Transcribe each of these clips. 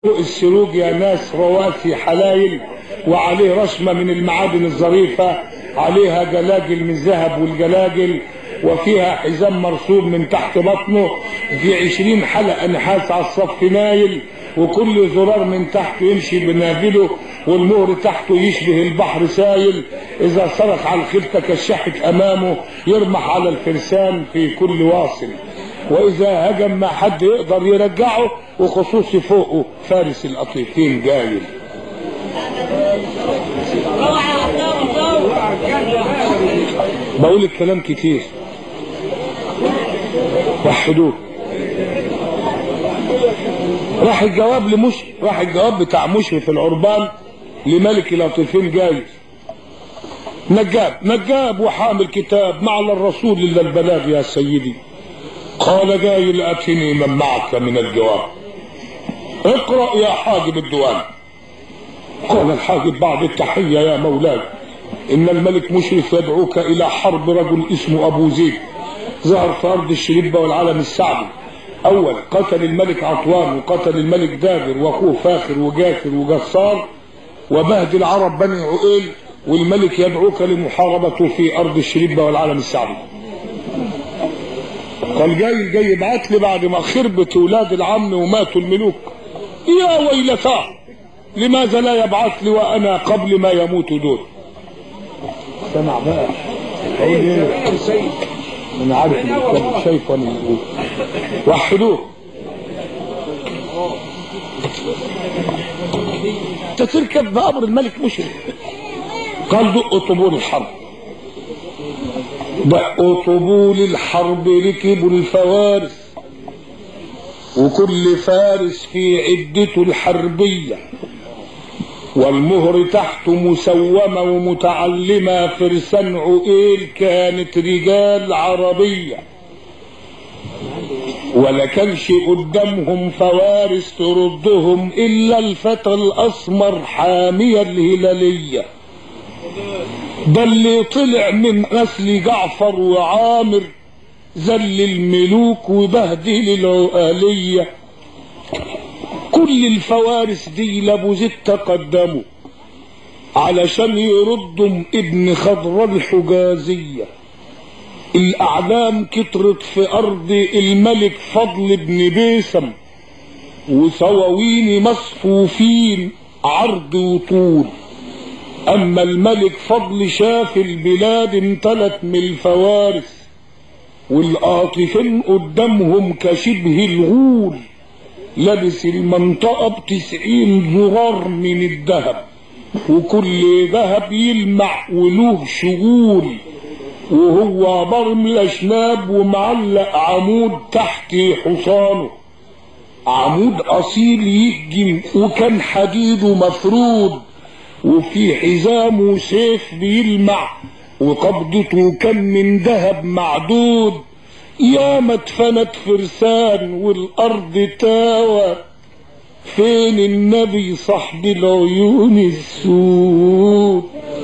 فوق السروج يا ناس رواسي حلايل وعليه رشمة من المعادن الظريفة عليها جلاجل من ذهب والجلاجل وفيها حزام مرسوم من تحت بطنه في عشرين حلقة نحاس على الصف مايل وكل زرار من تحت يمشي بنابله والمهر تحته يشبه البحر سايل اذا صرخ على الخيل تكشحت امامه يرمح على الفرسان في كل واصل واذا هجم ما حد يقدر يرجعه وخصوصي فوقه فارس الاطيفين جايل بقول الكلام كتير وحدوه راح الجواب لمش راح الجواب بتاع مشرف العربان لملك الاطيفين جاي نجاب نجاب وحامل كتاب مع الرسول الا البلاغ يا سيدي قال جاي لاتني من معك من الجواب اقرا يا حاجب الديوان قال الحاجب بعد التحيه يا مولاي ان الملك مشرف يدعوك الى حرب رجل اسمه ابو زيد ظهر في ارض الشريبه والعالم السعدي اول قتل الملك عطوان وقتل الملك دابر واخوه فاخر وجاكر وجسار وبهدل عرب بني عقيل والملك يدعوك لمحاربته في ارض الشريبه والعالم السعدي قال جاي جاي يبعت لي بعد ما خربت ولاد العم وماتوا الملوك يا ويلتاه لماذا لا يبعث لي وانا قبل ما يموتوا دول سمع بقى اقول ايه انا عارف اللي بيتكلم شايف وانا بقول وحدوه تتركب بامر الملك مشرف قال دقوا طبول الحرب دقوا طبول الحرب ركبوا الفوارس وكل فارس في عدته الحربيه والمهر تحت مسومة ومتعلمة فرسان عقيل كانت رجال عربية ولا كانش قدامهم فوارس تردهم إلا الفتى الأسمر حامية الهلالية ده اللي طلع من نسل جعفر وعامر ذل الملوك وبهدل العقاليه كل الفوارس دي لابو زيد تقدموا علشان يردوا ابن خضر الحجازية الأعلام كترت في أرض الملك فضل بن بيسم وسواوين مصفوفين عرض وطول أما الملك فضل شاف البلاد امتلت من الفوارس والقاطفين قدامهم كشبه الغول لبس المنطقة بتسعين زرار من الذهب وكل ذهب يلمع وله شغول وهو برم الأشناب ومعلق عمود تحت حصانه عمود أصيل يهجم وكان حديده مفرود وفي حزامه سيف بيلمع وقبضته كان من ذهب معدود يا ما اتفنت فرسان والارض تاوى فين النبي صاحب العيون السود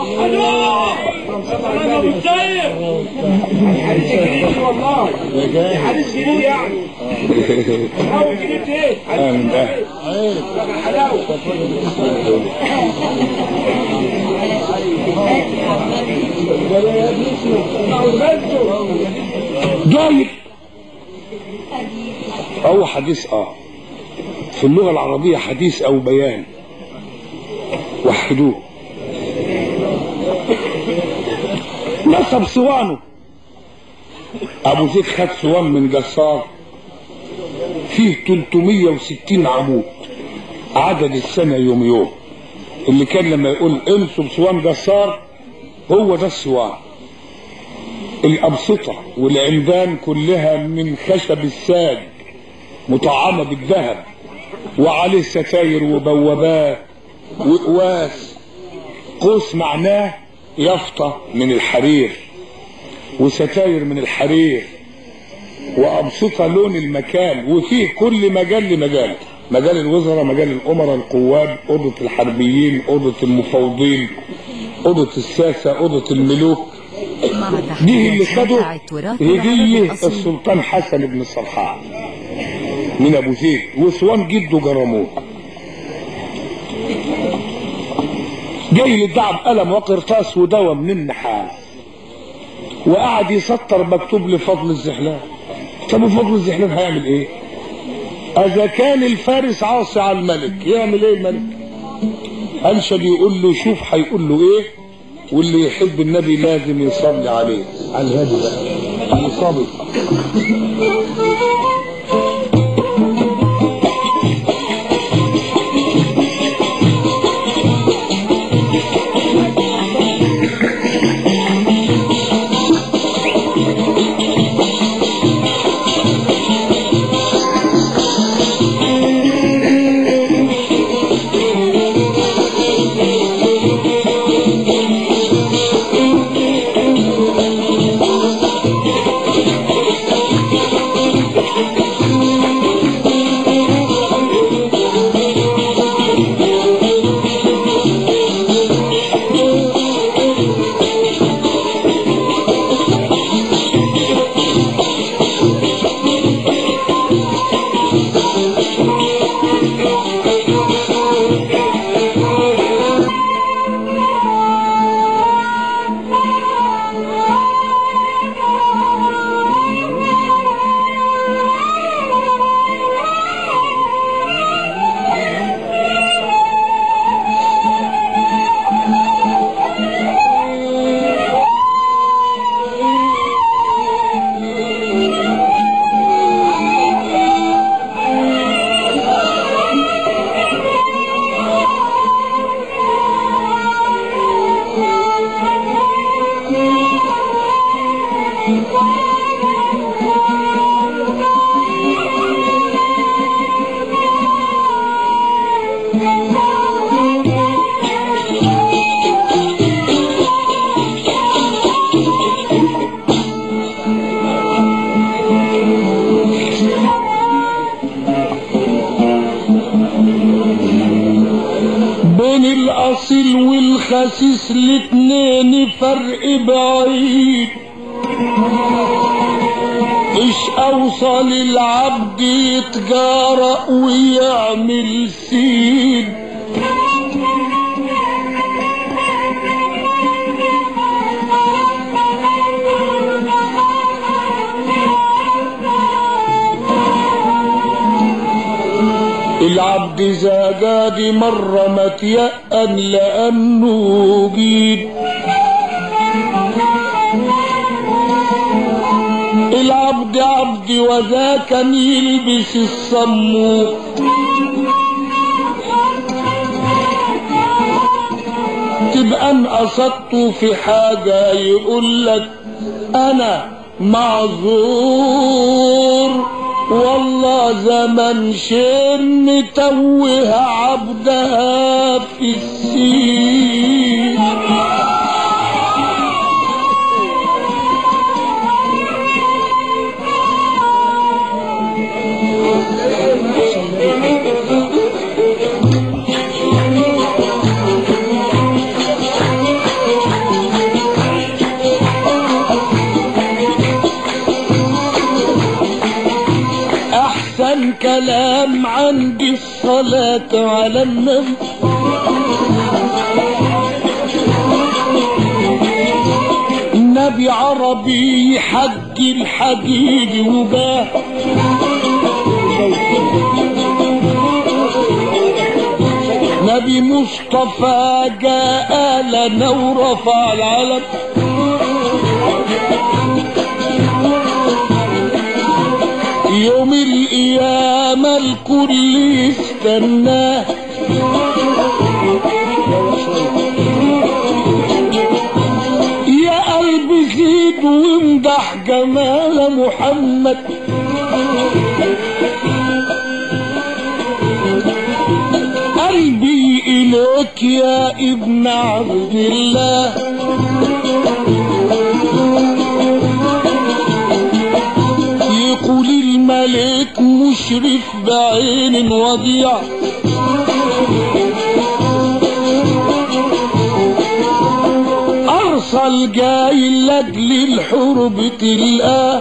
حديث جديد يعني حاول جديد ايه حلاوه جايب أو حديث اه في اللغة العربية حديث أو بيان وحدوه نصب صوانه أبو زيد خد صوان من جسار فيه 360 عمود عدد السنة يوم يوم اللي كان لما يقول انصب صوان جسار هو ده الصوان الأبسطة والعمدان كلها من خشب الساج مطعمة بالذهب وعليه ستاير وبوابات وقواس قوس معناه يافطة من الحرير وستاير من الحرير وأبسطة لون المكان وفيه كل مجال لمجال مجال الوزراء مجال الأمراء القواد أوضة الحربيين أوضة المفوضين أوضة الساسة أوضة الملوك مع دي اللي تحية خدوا موقع التراث العربي هدية الأصيل السلطان حسن بن الصرحاء من ابو زيد وسوان جده جرموه جاي للدعم قلم وقرطاس ودواء من النحاس وقعد يسطر مكتوب لفضل الزحلان طب وفضل الزحلان هيعمل ايه اذا كان الفارس عاصي على الملك يعمل ايه الملك انشد يقول له شوف هيقول له ايه واللي يحب النبي لازم يصلي عليه على الهادي بقى يصلي بين الاصيل والخسيس الاتنين فرق بعيد ايش اوصل العبد يتجارأ ويعمل سيد العبد اذا جادي مرة ما تيأن لانه جيد العبد عبد وذا كان يلبس الصموت تبقى ان قصدته في حاجة يقول لك انا معذور والله زمن شين متوه عبدها في السين احسن كلام عندي الصلاة على النبي نبي عربي حج الحديد وباه نبي مصطفى جاء لنا ورفع العلم يوم القيامة الكل يستناه يا قلبي زيد وامدح جمال محمد قلبي إليك يا ابن عبد الله يقول الملك مشرف بعين وضيع أرسل جاي لأجل الحرب تلقاه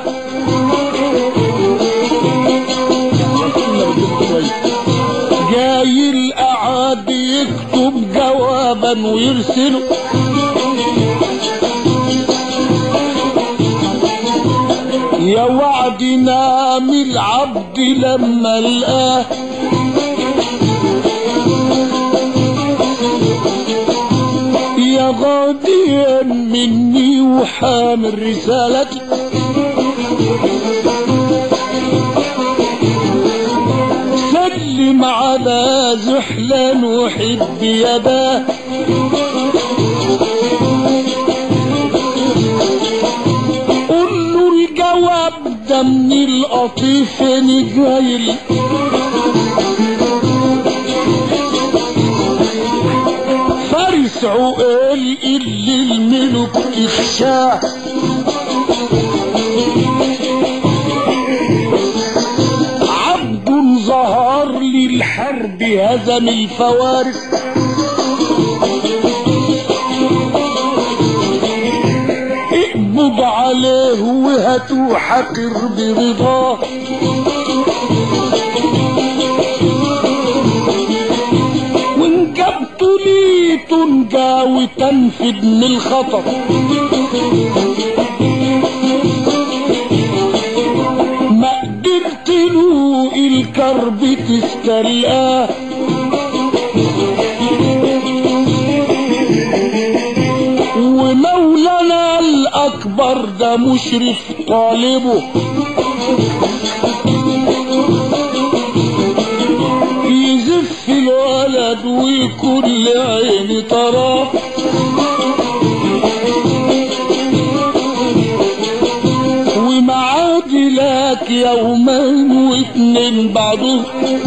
جاي قعد يكتب جوابا ويرسله يا وعد نام العبد لما لقاه يا غاديا مني وحامل رسالتي سلم على زحلان وحب يداه قول له الجواب ده من القطيف نجايل فارس عقال اللي الملك تخشاه عبد ظهر للحرب هزم الفوارس اقبض عليه وهاتوا حقر برضاه وان جبت لي تنجى وتنفد من الخطر ما قدرت له الكرب تستلقاه ومولانا الاكبر ده مشرف طالبه يزف الولد وكل عين تراه ومعاد لك يومين واتنين بعده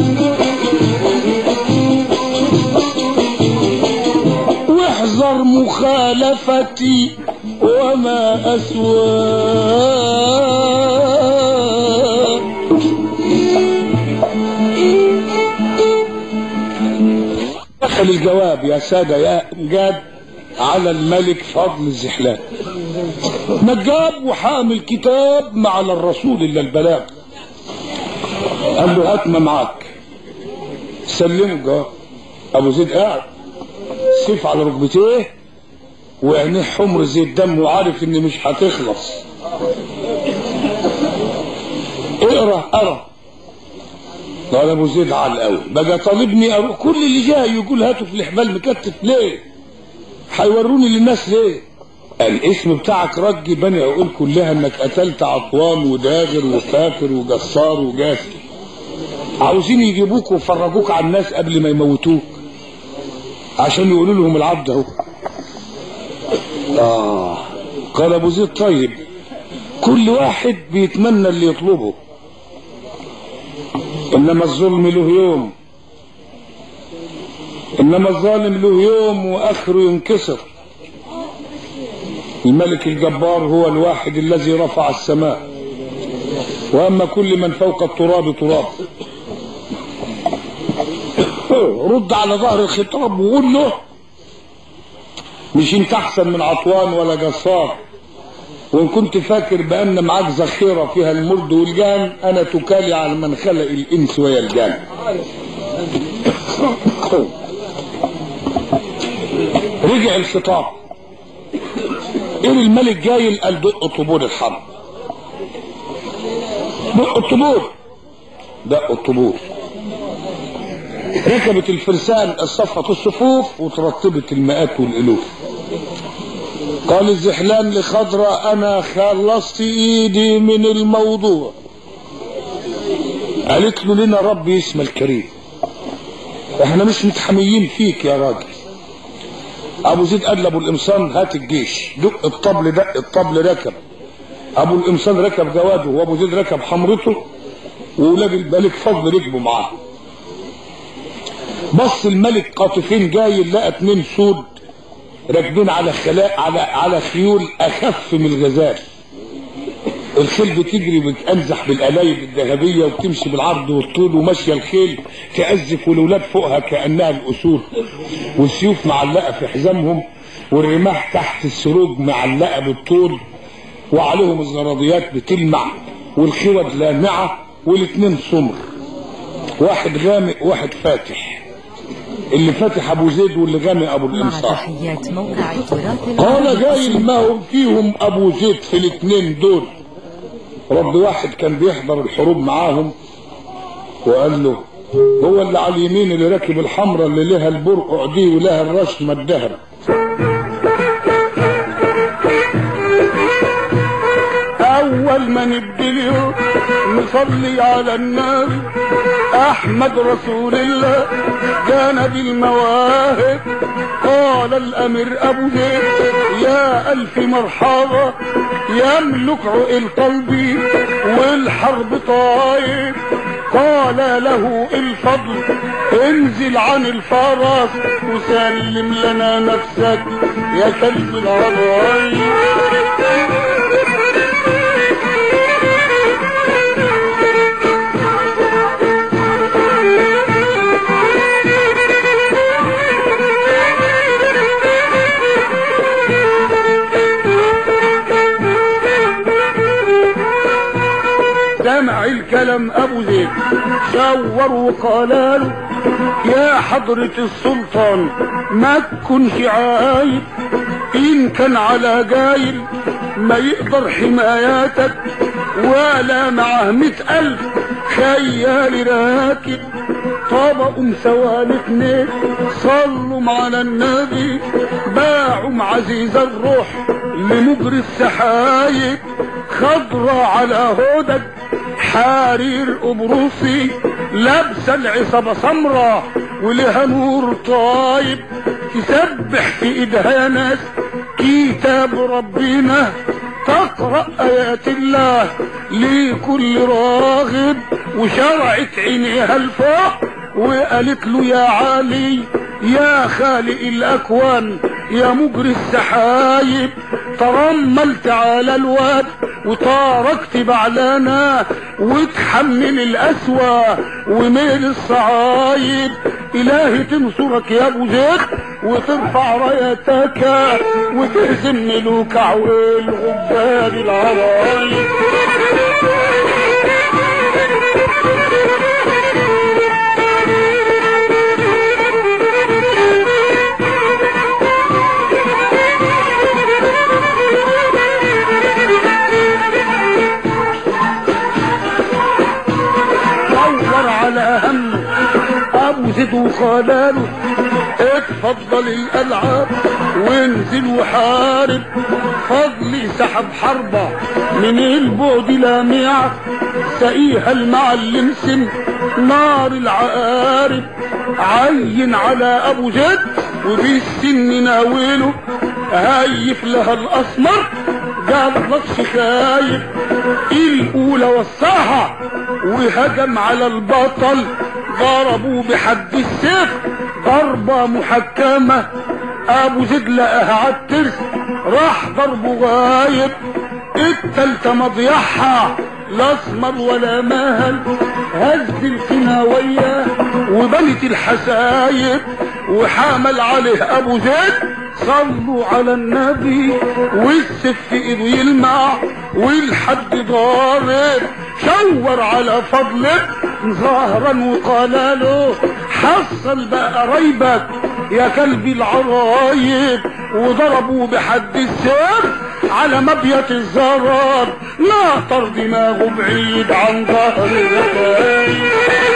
واحذر مخالفتي وما أسواه دخل الجواب يا سادة يا جاد على الملك فضل الزحلان نجاب وحامل كتاب مع الرسول الا البلاغ قال له هات ما معاك سلمه الجواب ابو زيد قاعد سيف على ركبتيه وعينيه حمر زي الدم وعارف ان مش هتخلص اقرا اقرا قال ابو زيد على الاول بقى طالبني اروح كل اللي جاي يقول هاتوا في الحبال مكتف ليه هيوروني للناس ليه الاسم بتاعك رج بني عقول كلها انك قتلت عطوان وداغر وفاكر وجسار وجاسر عاوزين يجيبوك ويفرجوك على الناس قبل ما يموتوك عشان يقولوا لهم العبد اهو اه قال ابو زيد طيب كل واحد بيتمنى اللي يطلبه انما الظلم له يوم انما الظالم له يوم واخره ينكسر الملك الجبار هو الواحد الذي رفع السماء واما كل من فوق التراب تراب رد على ظهر الخطاب وقول له مش انت احسن من عطوان ولا جسار وان كنت فاكر بان معاك ذخيره فيها المرد والجان انا تكالي على من خلق الانس ويا الجان رجع الخطاب ايه الملك جاي قال دق طبول الحرب دق الطبول دق الطبول ركبت الفرسان اصطفت الصفوف وترتبت المئات والالوف قال الزحلان لخضرة انا خلصت ايدي من الموضوع قالت له لنا ربي اسم الكريم احنا مش متحميين فيك يا راجل ابو زيد قال لابو القمصان هات الجيش دق الطبل دق الطبل ركب ابو القمصان ركب جواده وابو زيد ركب حمرته وولاد الملك فضل ركبوا معاه بص الملك قاطفين جاي لقى اتنين سود راكبين على خلاء على على خيول اخف من الغزال الخيل بتجري وبتنزح بالقلايب الذهبيه وبتمشي بالعرض والطول وماشيه الخيل تأزف والولاد فوقها كانها الاسود والسيوف معلقه في حزامهم والرماح تحت السروج معلقه بالطول وعليهم الزراديات بتلمع والخوذ لامعه والاتنين سمر واحد غامق واحد فاتح اللي فاتح ابو زيد واللي غني ابو مع الانصار تحيات موقع التراث قال العربي جاي ما هم فيهم ابو زيد في الاثنين دول رب واحد كان بيحضر الحروب معاهم وقال له هو اللي على اليمين اللي راكب الحمراء اللي لها البرقع دي ولها الرشمة الذهب اول ما نبتدي نصلي على النبي احمد رسول الله جانا بالمواهب قال الامير ابو زيد يا الف مرحبا يملك عقل قلبي والحرب طاير قال له الفضل انزل عن الفرس وسلم لنا نفسك يا كلب العرايس سمع الكلام ابو زيد شاور وقال له يا حضرة السلطان ما تكونش عايب ان كان على جايل ما يقدر حماياتك ولا معه مئة الف خيال راكب طبقوا سوا الاتنين صلوا على النبي باعوا عزيز الروح لمجري السحايب خضرة على هدك حرير قبرصي لابسه العصابة سمرة ولها نور طايب تسبح في ايدها ناس كتاب ربنا تقرأ آيات الله لكل راغب وشرعت عينيها الفوق وقالت له يا علي يا خالق الأكوان يا مجري السحايب ترملت على الواد وطاركت بعلانا وتحمل الأسوى وميل الصعايب إلهي تنصرك يا أبو زيد وترفع رايتك وتهزم ملوك عويل غبال العرايب دور على هم ابو زيد وخلاله اتفضل الالعاب وانزل وحارب فضلي سحب حربة من البعد لامعة سقيها المعلم سن نار العقارب عين على ابو زيد وبالسن ناوله هيف لها الاسمر جاب لك خايف الاولى وصاها وهجم على البطل ضربوا بحد السيف ضربة محكمة ابو زيد لقاها عالترس راح ضربه غايب التالتة مضيعها لا اسمر ولا مهل هز الكناوية وبنت الحسايب وحامل عليه ابو زيد صلوا على النبي والسيف في ايده يلمع والحد ضارب شور على فضلك ظاهرا وقال له حصل بقى قرايبك يا كلبي العرايب وضربوا بحد السيف على مبيت الزرار لا طر دماغه بعيد عن ظهر الركايب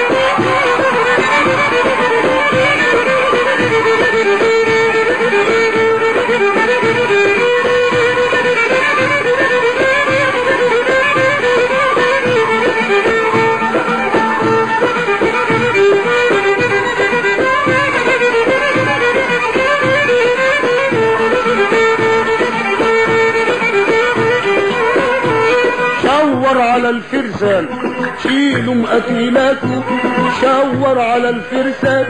شور على الفرسان شيلوا مقاتيلاته شور على الفرسان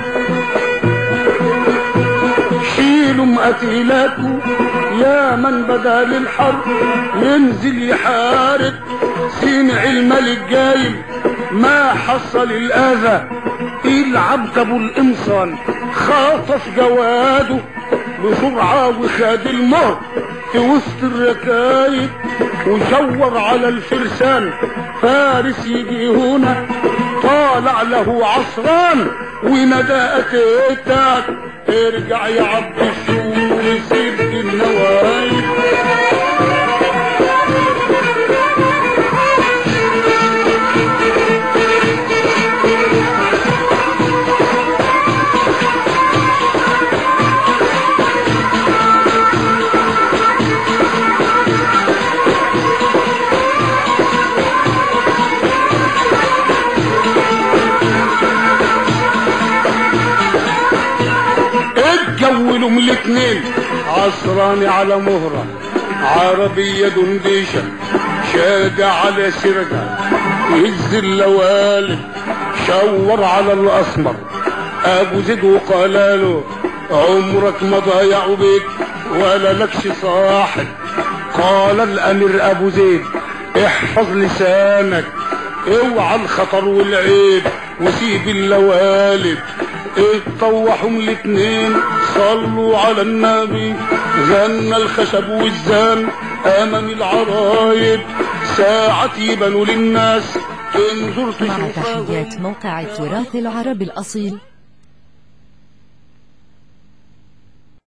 شيلوا مقاتيلاته يا من بدا للحرب ينزل يحارب سمع الملك جايب ما حصل الاذى العبد ابو القمصان خاطف جواده بسرعة وخد المهر في وسط الركايب وشور على الفرسان فارس يجي هنا طالع له عصران وندى اتيتك ارجع يا عبد الشور سيب النوايب اتجولوا من الاتنين عصراني على مهرة عربية دنديشة شاقة على سرقة يهز اللوالد شور على الاسمر ابو زيد وقال له عمرك ما ضيعوا بيك ولا لكش صاحب قال الامير ابو زيد احفظ لسانك اوعى الخطر والعيب وسيب اللوالد اتطوحوا الاتنين صلوا على النبي غنى الخشب والزان امام العرايب ساعة يبنوا للناس انظر مع تشوفها تحيات موقع التراث العربي الأصيل